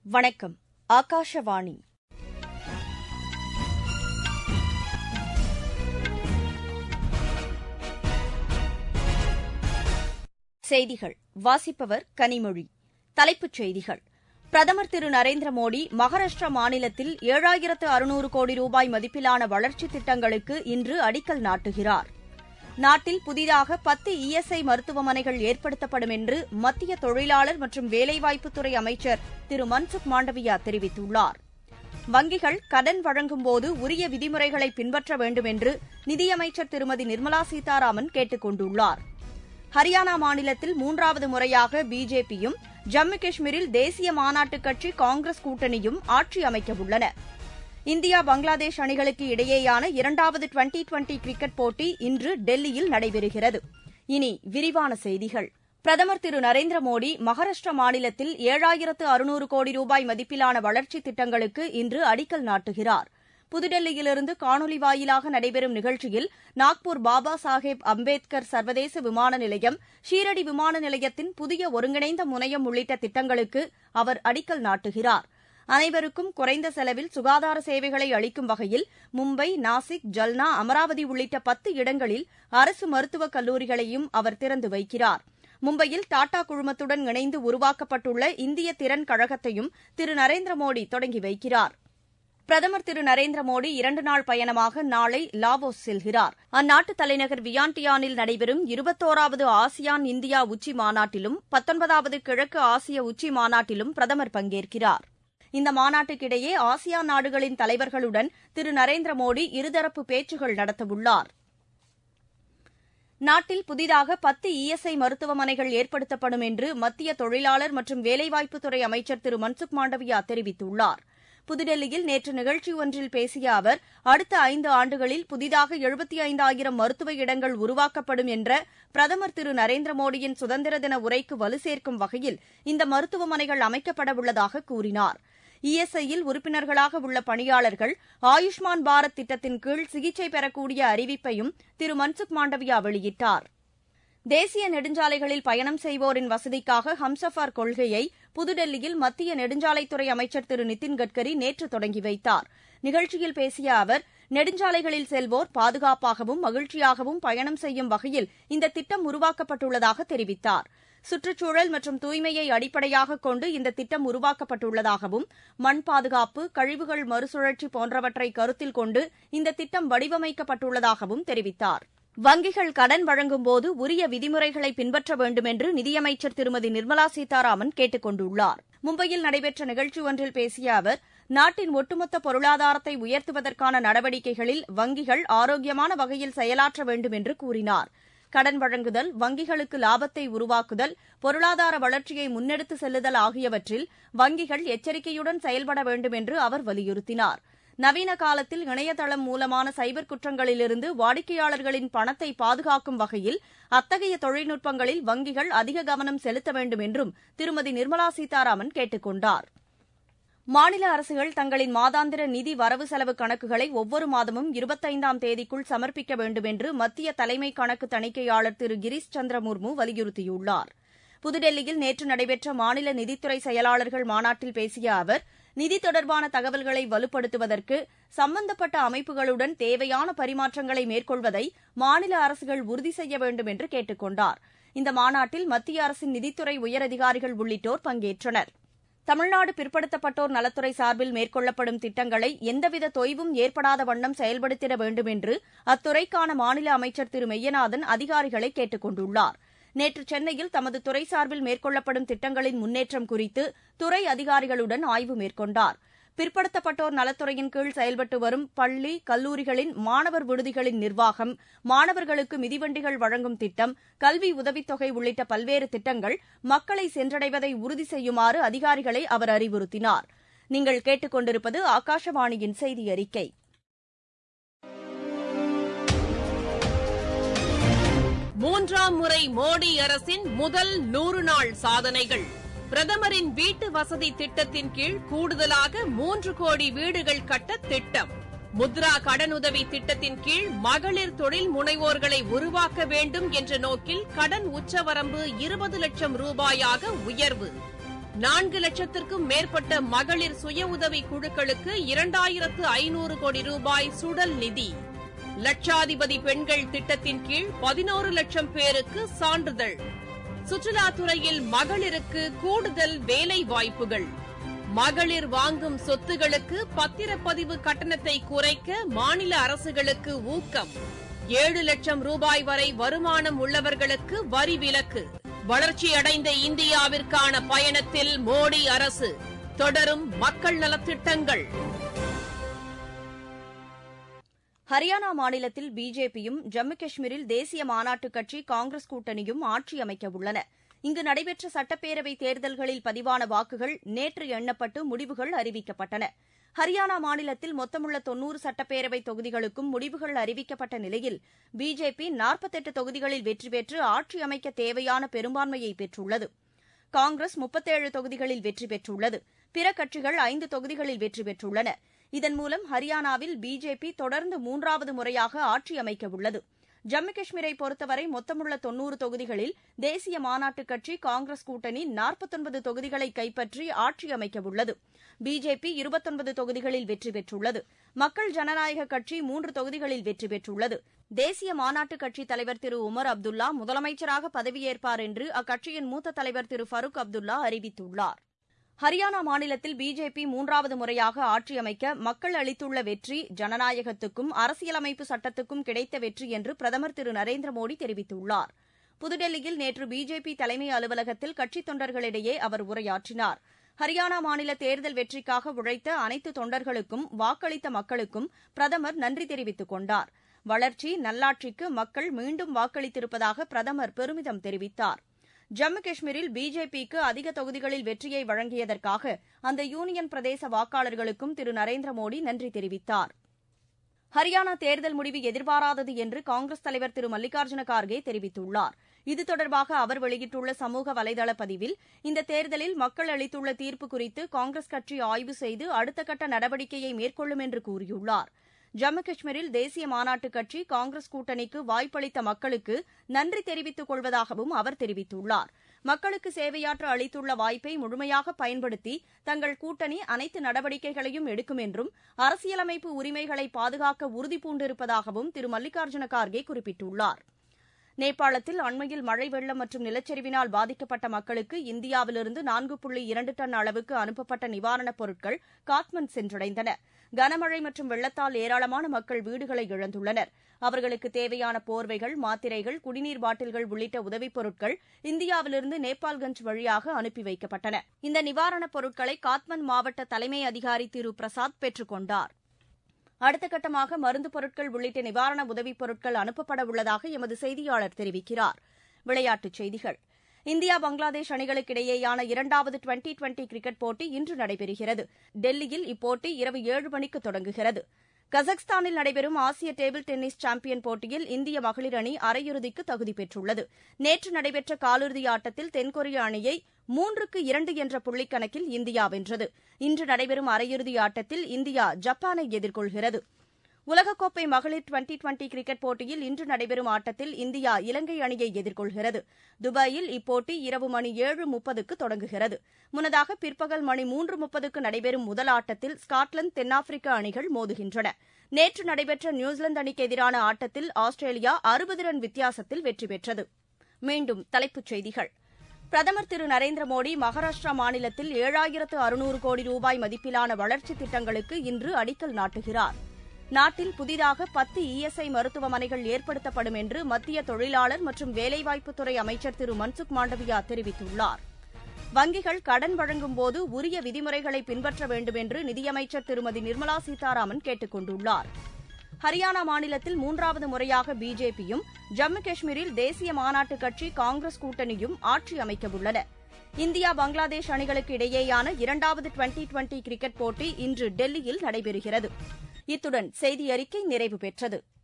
வணக்கம் ஆகாஷவாணி செய்திகள் வாசிப்பவர் கனிமொழி தலைப்புச் செய்திகள் பிரதமர் திரு நரேந்திர மோடி மகாராஷ்டிரா மாநிலத்தில் ஏழாயிரத்து அறுநூறு கோடி ரூபாய் மதிப்பிலான வளர்ச்சித் திட்டங்களுக்கு இன்று அடிக்கல் நாட்டுகிறார் நாட்டில் புதிதாக பத்து இஎஸ்ஐ மருத்துவமனைகள் ஏற்படுத்தப்படும் என்று மத்திய தொழிலாளர் மற்றும் வேலைவாய்ப்புத்துறை அமைச்சர் திரு மன்சுக் மாண்டவியா தெரிவித்துள்ளார் வங்கிகள் கடன் வழங்கும்போது உரிய விதிமுறைகளை பின்பற்ற வேண்டும் என்று நிதியமைச்சர் திருமதி நிர்மலா சீதாராமன் கேட்டுக் கொண்டுள்ளார் ஹரியானா மாநிலத்தில் மூன்றாவது முறையாக பிஜேபியும் ஜம்மு காஷ்மீரில் தேசிய மாநாட்டுக் கட்சி காங்கிரஸ் கூட்டணியும் ஆட்சி அமைக்கவுள்ளன இந்தியா பங்களாதேஷ் அணிகளுக்கு இடையேயான இரண்டாவது டுவெண்டி டுவெண்டி கிரிக்கெட் போட்டி இன்று டெல்லியில் நடைபெறுகிறது இனி விரிவான செய்திகள் பிரதமர் திரு நரேந்திர மோடி மகாராஷ்டிரா மாநிலத்தில் ஏழாயிரத்து அறுநூறு கோடி ரூபாய் மதிப்பிலான வளர்ச்சித் திட்டங்களுக்கு இன்று அடிக்கல் நாட்டுகிறார் புதுடெல்லியிலிருந்து காணொலி வாயிலாக நடைபெறும் நிகழ்ச்சியில் நாக்பூர் பாபா சாஹேப் அம்பேத்கர் சர்வதேச விமான நிலையம் ஷீரடி விமான நிலையத்தின் புதிய ஒருங்கிணைந்த முனையம் உள்ளிட்ட திட்டங்களுக்கு அவர் அடிக்கல் நாட்டுகிறார் அனைவருக்கும் குறைந்த செலவில் சுகாதார சேவைகளை அளிக்கும் வகையில் மும்பை நாசிக் ஜல்னா அமராவதி உள்ளிட்ட பத்து இடங்களில் அரசு மருத்துவக் கல்லூரிகளையும் அவர் திறந்து வைக்கிறார் மும்பையில் டாடா குழுமத்துடன் இணைந்து உருவாக்கப்பட்டுள்ள இந்திய திறன் கழகத்தையும் திரு நரேந்திர மோடி தொடங்கி வைக்கிறார் பிரதமர் திரு நரேந்திர மோடி இரண்டு நாள் பயணமாக நாளை லாவோஸ் செல்கிறார் அந்நாட்டு தலைநகர் வியான்டியானில் நடைபெறும் இருபத்தோராவது ஆசியான் இந்தியா உச்சி மாநாட்டிலும் பத்தொன்பதாவது கிழக்கு ஆசிய உச்சி மாநாட்டிலும் பிரதமர் பங்கேற்கிறார் இந்த மாநாட்டுக்கிடையே ஆசியான் நாடுகளின் தலைவர்களுடன் திரு நரேந்திர மோடி இருதரப்பு பேச்சுகள் நடத்தவுள்ளார் நாட்டில் புதிதாக பத்து இஎஸ்ஐ மருத்துவமனைகள் ஏற்படுத்தப்படும் என்று மத்திய தொழிலாளர் மற்றும் வேலைவாய்ப்புத்துறை அமைச்சர் திரு மன்சுக் மாண்டவியா தெரிவித்துள்ளார் புதுடெல்லியில் நேற்று நிகழ்ச்சி ஒன்றில் பேசிய அவர் அடுத்த ஐந்து ஆண்டுகளில் புதிதாக எழுபத்தி ஐந்தாயிரம் மருத்துவ இடங்கள் உருவாக்கப்படும் என்ற பிரதமர் திரு நரேந்திர மோடியின் சுதந்திர தின உரைக்கு வலு சேர்க்கும் வகையில் இந்த மருத்துவமனைகள் அமைக்கப்படவுள்ளதாக கூறினார் இஎஸ்ஐயில் உறுப்பினர்களாக உள்ள பணியாளர்கள் ஆயுஷ்மான் பாரத் திட்டத்தின் கீழ் சிகிச்சை பெறக்கூடிய அறிவிப்பையும் திரு மன்சுக் மாண்டவியா வெளியிட்டார் தேசிய நெடுஞ்சாலைகளில் பயணம் செய்வோரின் வசதிக்காக ஹம்சஃபார் கொள்கையை புதுடெல்லியில் மத்திய நெடுஞ்சாலைத்துறை அமைச்சர் திரு நிதின் கட்கரி நேற்று தொடங்கி வைத்தார் நிகழ்ச்சியில் பேசிய அவர் நெடுஞ்சாலைகளில் செல்வோர் பாதுகாப்பாகவும் மகிழ்ச்சியாகவும் பயணம் செய்யும் வகையில் இந்த திட்டம் உருவாக்கப்பட்டுள்ளதாக தெரிவித்தார் சுற்றுச்சூழல் மற்றும் தூய்மையை அடிப்படையாக கொண்டு இந்த திட்டம் உருவாக்கப்பட்டுள்ளதாகவும் மண் பாதுகாப்பு கழிவுகள் மறுசுழற்சி போன்றவற்றை கருத்தில் கொண்டு இந்த திட்டம் வடிவமைக்கப்பட்டுள்ளதாகவும் தெரிவித்தார் வங்கிகள் கடன் வழங்கும்போது உரிய விதிமுறைகளை பின்பற்ற வேண்டும் என்று நிதியமைச்சர் திருமதி நிர்மலா சீதாராமன் கேட்டுக் கொண்டுள்ளார் மும்பையில் நடைபெற்ற நிகழ்ச்சி ஒன்றில் பேசிய அவர் நாட்டின் ஒட்டுமொத்த பொருளாதாரத்தை உயர்த்துவதற்கான நடவடிக்கைகளில் வங்கிகள் ஆரோக்கியமான வகையில் செயலாற்ற வேண்டும் என்று கூறினார் கடன் வழங்குதல் வங்கிகளுக்கு லாபத்தை உருவாக்குதல் பொருளாதார வளர்ச்சியை முன்னெடுத்து செல்லுதல் ஆகியவற்றில் வங்கிகள் எச்சரிக்கையுடன் செயல்பட வேண்டும் என்று அவர் வலியுறுத்தினார் நவீன காலத்தில் இணையதளம் மூலமான சைபர் குற்றங்களிலிருந்து வாடிக்கையாளர்களின் பணத்தை பாதுகாக்கும் வகையில் அத்தகைய தொழில்நுட்பங்களில் வங்கிகள் அதிக கவனம் செலுத்த வேண்டும் என்றும் திருமதி நிர்மலா சீதாராமன் கேட்டுக் கொண்டார் மாநில அரசுகள் தங்களின் மாதாந்திர நிதி வரவு செலவு கணக்குகளை ஒவ்வொரு மாதமும் இருபத்தைந்தாம் தேதிக்குள் சமர்ப்பிக்க வேண்டும் என்று மத்திய தலைமை கணக்கு தணிக்கையாளர் திரு கிரீஷ் சந்திர முர்மு வலியுறுத்தியுள்ளார் புதுடெல்லியில் நேற்று நடைபெற்ற மாநில நிதித்துறை செயலாளர்கள் மாநாட்டில் பேசிய அவர் நிதி தொடர்பான தகவல்களை வலுப்படுத்துவதற்கு சம்பந்தப்பட்ட அமைப்புகளுடன் தேவையான பரிமாற்றங்களை மேற்கொள்வதை மாநில அரசுகள் உறுதி செய்ய வேண்டும் என்று கேட்டுக் கொண்டார் இந்த மாநாட்டில் மத்திய அரசின் நிதித்துறை உயரதிகாரிகள் உள்ளிட்டோர் பங்கேற்றனர் தமிழ்நாடு பிற்படுத்தப்பட்டோர் நலத்துறை சார்பில் மேற்கொள்ளப்படும் திட்டங்களை எந்தவித தொய்வும் ஏற்படாத வண்ணம் செயல்படுத்திட வேண்டும் என்று அத்துறைக்கான மாநில அமைச்சர் திரு மெய்யநாதன் அதிகாரிகளை கேட்டுக் கொண்டுள்ளார் நேற்று சென்னையில் தமது துறை சார்பில் மேற்கொள்ளப்படும் திட்டங்களின் முன்னேற்றம் குறித்து துறை அதிகாரிகளுடன் ஆய்வு மேற்கொண்டார் பிற்படுத்தப்பட்டோர் நலத்துறையின் கீழ் செயல்பட்டு வரும் பள்ளி கல்லூரிகளின் மாணவர் விடுதிகளின் நிர்வாகம் மாணவர்களுக்கு மிதிவண்டிகள் வழங்கும் திட்டம் கல்வி உதவித்தொகை உள்ளிட்ட பல்வேறு திட்டங்கள் மக்களை சென்றடைவதை உறுதி செய்யுமாறு அதிகாரிகளை அவர் அறிவுறுத்தினார் நீங்கள் கேட்டுக் கொண்டிருப்பது ஆகாஷவாணியின் செய்தி அறிக்கை மூன்றாம் முறை மோடி அரசின் முதல் நூறு நாள் சாதனைகள் பிரதமரின் வீட்டு வசதி திட்டத்தின் கீழ் கூடுதலாக மூன்று கோடி வீடுகள் கட்ட திட்டம் முத்ரா கடனுதவி திட்டத்தின் கீழ் மகளிர் தொழில் முனைவோர்களை உருவாக்க வேண்டும் என்ற நோக்கில் கடன் உச்சவரம்பு இருபது லட்சம் ரூபாயாக உயர்வு நான்கு லட்சத்திற்கும் மேற்பட்ட மகளிர் சுய உதவி குழுக்களுக்கு இரண்டாயிரத்து ஐநூறு கோடி ரூபாய் சுடல் நிதி லட்சாதிபதி பெண்கள் திட்டத்தின் கீழ் பதினோரு லட்சம் பேருக்கு சான்றிதழ் சுற்றுலாத்துறையில் மகளிருக்கு கூடுதல் வேலை வாய்ப்புகள் மகளிர் வாங்கும் சொத்துகளுக்கு பத்திரப்பதிவு கட்டணத்தை குறைக்க மாநில அரசுகளுக்கு ஊக்கம் ஏழு லட்சம் ரூபாய் வரை வருமானம் உள்ளவர்களுக்கு வரி விலக்கு வளர்ச்சியடைந்த இந்தியாவிற்கான பயணத்தில் மோடி அரசு தொடரும் மக்கள் நலத்திட்டங்கள் ஹரியானா மாநிலத்தில் பிஜேபியும் ஜம்மு காஷ்மீரில் தேசிய மாநாட்டுக் கட்சி காங்கிரஸ் கூட்டணியும் ஆட்சி அமைக்க உள்ளன இங்கு நடைபெற்ற சட்டப்பேரவை தேர்தல்களில் பதிவான வாக்குகள் நேற்று எண்ணப்பட்டு முடிவுகள் அறிவிக்கப்பட்டன ஹரியானா மாநிலத்தில் மொத்தமுள்ள தொன்னூறு சட்டப்பேரவை தொகுதிகளுக்கும் முடிவுகள் அறிவிக்கப்பட்ட நிலையில் பிஜேபி நாற்பத்தெட்டு தொகுதிகளில் வெற்றி பெற்று ஆட்சி அமைக்க தேவையான பெரும்பான்மையை பெற்றுள்ளது காங்கிரஸ் முப்பத்தேழு தொகுதிகளில் வெற்றி பெற்றுள்ளது பிற கட்சிகள் ஐந்து தொகுதிகளில் வெற்றி பெற்றுள்ளன இதன் மூலம் ஹரியானாவில் பிஜேபி தொடர்ந்து மூன்றாவது முறையாக ஆட்சி அமைக்க உள்ளது ஜம்மு காஷ்மீரை பொறுத்தவரை மொத்தமுள்ள தொன்னூறு தொகுதிகளில் தேசிய மாநாட்டுக் கட்சி காங்கிரஸ் கூட்டணி நாற்பத்தொன்பது தொகுதிகளை கைப்பற்றி ஆட்சி அமைக்க உள்ளது பிஜேபி இருபத்தொன்பது தொகுதிகளில் வெற்றி பெற்றுள்ளது மக்கள் ஜனநாயக கட்சி மூன்று தொகுதிகளில் வெற்றி பெற்றுள்ளது தேசிய மாநாட்டுக் கட்சித் தலைவர் திரு உமர் அப்துல்லா முதலமைச்சராக பதவியேற்பார் என்று அக்கட்சியின் மூத்த தலைவர் திரு ஃபருக் அப்துல்லா அறிவித்துள்ளார் ஹரியானா மாநிலத்தில் பிஜேபி மூன்றாவது முறையாக ஆட்சி அமைக்க மக்கள் அளித்துள்ள வெற்றி ஜனநாயகத்துக்கும் அரசியலமைப்பு சட்டத்துக்கும் கிடைத்த வெற்றி என்று பிரதமர் திரு நரேந்திர மோடி தெரிவித்துள்ளார் புதுடெல்லியில் நேற்று பிஜேபி தலைமை அலுவலகத்தில் கட்சித் தொண்டர்களிடையே அவர் உரையாற்றினார் ஹரியானா மாநில தேர்தல் வெற்றிக்காக உழைத்த அனைத்து தொண்டர்களுக்கும் வாக்களித்த மக்களுக்கும் பிரதமர் நன்றி தெரிவித்துக் கொண்டார் வளர்ச்சி நல்லாட்சிக்கு மக்கள் மீண்டும் வாக்களித்திருப்பதாக பிரதமர் பெருமிதம் தெரிவித்தார் ஜம்மு காஷ்மீரில் பிஜேபிக்கு அதிக தொகுதிகளில் வெற்றியை வழங்கியதற்காக அந்த யூனியன் பிரதேச வாக்காளர்களுக்கும் திரு நரேந்திர மோடி நன்றி தெரிவித்தார் ஹரியானா தேர்தல் முடிவு எதிர்பாராதது என்று காங்கிரஸ் தலைவர் திரு மல்லிகார்ஜுன கார்கே தெரிவித்துள்ளார் இது தொடர்பாக அவர் வெளியிட்டுள்ள சமூக வலைதள பதிவில் இந்த தேர்தலில் மக்கள் அளித்துள்ள தீர்ப்பு குறித்து காங்கிரஸ் கட்சி ஆய்வு செய்து அடுத்த கட்ட நடவடிக்கையை மேற்கொள்ளும் என்று கூறியுள்ளார் ஜம்மு காஷ்மீரில் தேசிய மாநாட்டுக் கட்சி காங்கிரஸ் கூட்டணிக்கு வாய்ப்பளித்த மக்களுக்கு நன்றி தெரிவித்துக் கொள்வதாகவும் அவர் தெரிவித்துள்ளார் மக்களுக்கு சேவையாற்ற அளித்துள்ள வாய்ப்பை முழுமையாக பயன்படுத்தி தங்கள் கூட்டணி அனைத்து நடவடிக்கைகளையும் எடுக்கும் என்றும் அரசியலமைப்பு உரிமைகளை பாதுகாக்க உறுதிபூண்டிருப்பதாகவும் திரு மல்லிகார்ஜுன கார்கே குறிப்பிட்டுள்ளார் நேபாளத்தில் அண்மையில் மழை வெள்ளம் மற்றும் நிலச்சரிவினால் பாதிக்கப்பட்ட மக்களுக்கு இந்தியாவிலிருந்து நான்கு புள்ளி இரண்டு டன் அளவுக்கு அனுப்பப்பட்ட நிவாரணப் பொருட்கள் காத்மண்ட் சென்றடைந்தன கனமழை மற்றும் வெள்ளத்தால் ஏராளமான மக்கள் வீடுகளை இழந்துள்ளனர் அவர்களுக்கு தேவையான போர்வைகள் மாத்திரைகள் குடிநீர் பாட்டில்கள் உள்ளிட்ட உதவிப் பொருட்கள் இந்தியாவிலிருந்து நேபாள்கஞ்ச் வழியாக அனுப்பி வைக்கப்பட்டன இந்த நிவாரணப் பொருட்களை காத்மண்ட் மாவட்ட தலைமை அதிகாரி திரு பிரசாத் பெற்றுக் கொண்டார் அடுத்த கட்டமாக மருந்து பொருட்கள் உள்ளிட்ட நிவாரண உதவிப் பொருட்கள் அனுப்பப்பட உள்ளதாக எமது செய்தியாளர் தெரிவிக்கிறார் விளையாட்டுச் செய்திகள் இந்தியா பங்களாதேஷ் அணிகளுக்கிடையேயான இரண்டாவது டுவெண்டி டுவெண்டி கிரிக்கெட் போட்டி இன்று நடைபெறுகிறது டெல்லியில் இப்போட்டி இரவு ஏழு மணிக்கு தொடங்குகிறது கஜகஸ்தானில் நடைபெறும் ஆசிய டேபிள் டென்னிஸ் சாம்பியன் போட்டியில் இந்திய மகளிர் அணி அரையிறுதிக்கு தகுதி பெற்றுள்ளது நேற்று நடைபெற்ற காலிறுதி ஆட்டத்தில் தென்கொரிய அணியை மூன்றுக்கு இரண்டு என்ற புள்ளிக்கணக்கில் இந்தியா வென்றது இன்று நடைபெறும் அரையிறுதி ஆட்டத்தில் இந்தியா ஜப்பானை எதிர்கொள்கிறது உலகக்கோப்பை மகளிர் டுவெண்டி டுவெண்டி கிரிக்கெட் போட்டியில் இன்று நடைபெறும் ஆட்டத்தில் இந்தியா இலங்கை அணியை எதிர்கொள்கிறது துபாயில் இப்போட்டி இரவு மணி ஏழு முப்பதுக்கு தொடங்குகிறது முன்னதாக பிற்பகல் மணி மூன்று முப்பதுக்கு நடைபெறும் முதல் ஆட்டத்தில் ஸ்காட்லாந்து தென்னாப்பிரிக்க அணிகள் மோதுகின்றன நேற்று நடைபெற்ற நியூசிலாந்து அணிக்கு எதிரான ஆட்டத்தில் ஆஸ்திரேலியா அறுபது ரன் வித்தியாசத்தில் வெற்றி பெற்றது மீண்டும் தலைப்புச் செய்திகள் பிரதமர் திரு நரேந்திர மோடி மகாராஷ்டிரா மாநிலத்தில் ஏழாயிரத்து அறுநூறு கோடி ரூபாய் மதிப்பிலான வளர்ச்சித் திட்டங்களுக்கு இன்று அடிக்கல் நாட்டுகிறார் நாட்டில் புதிதாக பத்து இஎஸ்ஐ மருத்துவமனைகள் ஏற்படுத்தப்படும் என்று மத்திய தொழிலாளர் மற்றும் வேலைவாய்ப்புத்துறை அமைச்சர் திரு மன்சுக் மாண்டவியா தெரிவித்துள்ளார் வங்கிகள் கடன் வழங்கும்போது உரிய விதிமுறைகளை பின்பற்ற வேண்டும் என்று நிதியமைச்சர் திருமதி நிர்மலா சீதாராமன் கேட்டுக் கொண்டுள்ளார் ஹரியானா மாநிலத்தில் மூன்றாவது முறையாக பிஜேபியும் ஜம்மு காஷ்மீரில் தேசிய மாநாட்டுக் கட்சி காங்கிரஸ் கூட்டணியும் ஆட்சி அமைக்கவுள்ளன இந்தியா பங்களாதேஷ் அணிகளுக்கு இடையேயான இரண்டாவது டுவெண்டி டுவெண்டி கிரிக்கெட் போட்டி இன்று டெல்லியில் நடைபெறுகிறது இத்துடன் செய்தி அறிக்கை நிறைவு பெற்றது